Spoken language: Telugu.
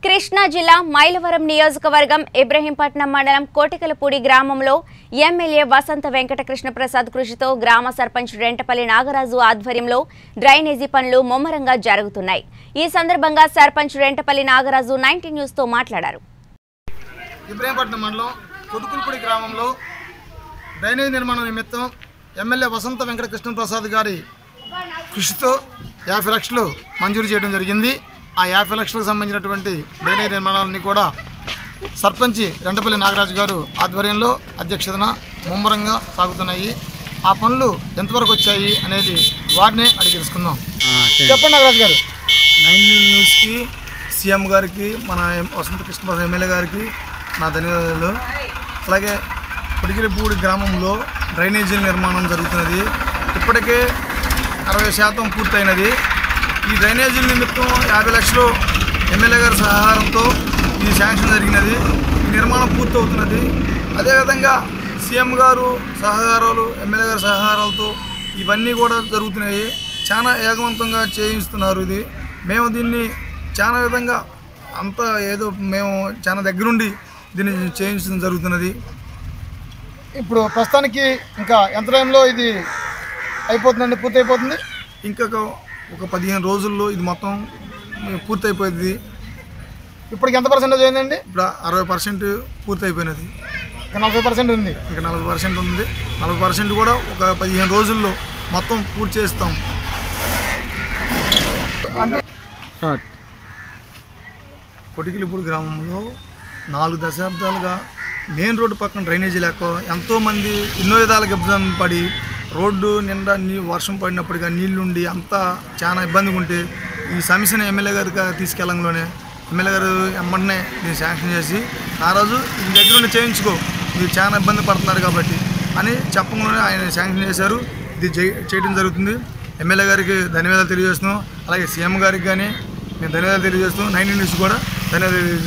కృష్ణా జిల్లా మైలవరం నియోజకవర్గం ఇబ్రహీంపట్నం మండలం కోటికలపూడి గ్రామంలో ఎమ్మెల్యే వసంత వెంకటకృష్ణ ప్రసాద్ కృషితో గ్రామ సర్పంచ్ రెంటపల్లి నాగరాజు ఆధ్వర్యంలో డ్రైనేజీ పనులు ముమ్మరంగా జరుగుతున్నాయి ఈ సందర్భంగా సర్పంచ్ రెంటపల్లి నాగరాజు నైన్టీ న్యూస్తో మాట్లాడారు ఇబ్రహీంపట్నం మండలం కొడుకులపూడి గ్రామంలో డ్రైనేజ్ నిర్మాణం నిమిత్తం ఎమ్మెల్యే వసంత వెంకట కృష్ణ ప్రసాద్ గారి కృషితో యాభై లక్షలు మంజూరు చేయడం జరిగింది ఆ యాభై లక్షలకు సంబంధించినటువంటి డ్రైనేజ్ నిర్మాణాలన్నీ కూడా సర్పంచి రెండపల్లి నాగరాజు గారు ఆధ్వర్యంలో అధ్యక్షతన ముమ్మరంగా సాగుతున్నాయి ఆ పనులు ఎంతవరకు వచ్చాయి అనేది వారినే అడిగి తెలుసుకుందాం చెప్పండి నాగరాజు గారు నైన్ న్యూస్కి సీఎం గారికి మన ఎం- వసంత కృష్ణప్రసాద్ ఎమ్మెల్యే గారికి నా ధన్యవాదాలు అలాగే పొడిగిరిపూడి గ్రామంలో డ్రైనేజీ నిర్మాణం జరుగుతున్నది ఇప్పటికే అరవై శాతం పూర్తయినది ఈ డ్రైనేజీ నిమిత్తం యాభై లక్షలు ఎమ్మెల్యే గారి సహకారంతో ఇది శాంక్షన్ జరిగినది ఈ నిర్మాణం పూర్తవుతున్నది అదేవిధంగా సీఎం గారు సహకారాలు ఎమ్మెల్యే గారి సహకారాలతో ఇవన్నీ కూడా జరుగుతున్నాయి చాలా ఏకవంతంగా చేయిస్తున్నారు ఇది మేము దీన్ని చాలా విధంగా అంతా ఏదో మేము చాలా దగ్గరుండి దీన్ని చేయించడం జరుగుతున్నది ఇప్పుడు ప్రస్తుతానికి ఇంకా ఎంత టైంలో ఇది అయిపోతుందండి పూర్తి అయిపోతుంది ఇంకొక ఒక పదిహేను రోజుల్లో ఇది మొత్తం పూర్తయిపోయింది ఇప్పటికి ఎంత పర్సెంటేజ్ అయిందండి ఇప్పుడు అరవై పర్సెంట్ పూర్తయిపోయినది ఇంకా నలభై పర్సెంట్ ఉంది ఇంకా నలభై పర్సెంట్ ఉంది నలభై పర్సెంట్ కూడా ఒక పదిహేను రోజుల్లో మొత్తం పూర్తి చేస్తాం కొటికిలిపూడి గ్రామంలో నాలుగు దశాబ్దాలుగా మెయిన్ రోడ్డు పక్కన డ్రైనేజీ లేక ఎంతోమంది ఎన్నో విధాలుగా ఇబ్బంది పడి రోడ్డు నిండా నీ వర్షం పడినప్పటిగా నీళ్లుండి అంతా చాలా ఇబ్బందిగా ఉంటే ఈ సమస్యను ఎమ్మెల్యే గారికి తీసుకెళ్ళంలోనే ఎమ్మెల్యే గారు ఎమ్మటనే దీన్ని శాంక్షన్ చేసి ఆ రోజు ఈ దగ్గర ఉండి చేయించుకో మీరు చాలా ఇబ్బంది పడుతున్నారు కాబట్టి అని చెప్పంగానే ఆయన శాంక్షన్ చేశారు ఇది చేయ- చేయడం జరుగుతుంది ఎమ్మెల్యే గారికి ధన్యవాదాలు తెలియజేస్తున్నాం అలాగే సీఎం గారికి కానీ మేము ధన్యవాదాలు తెలియజేస్తున్నాం నైన్ న్యూస్ కూడా ధన్యవాదాలు తెలియజేస్తున్నాం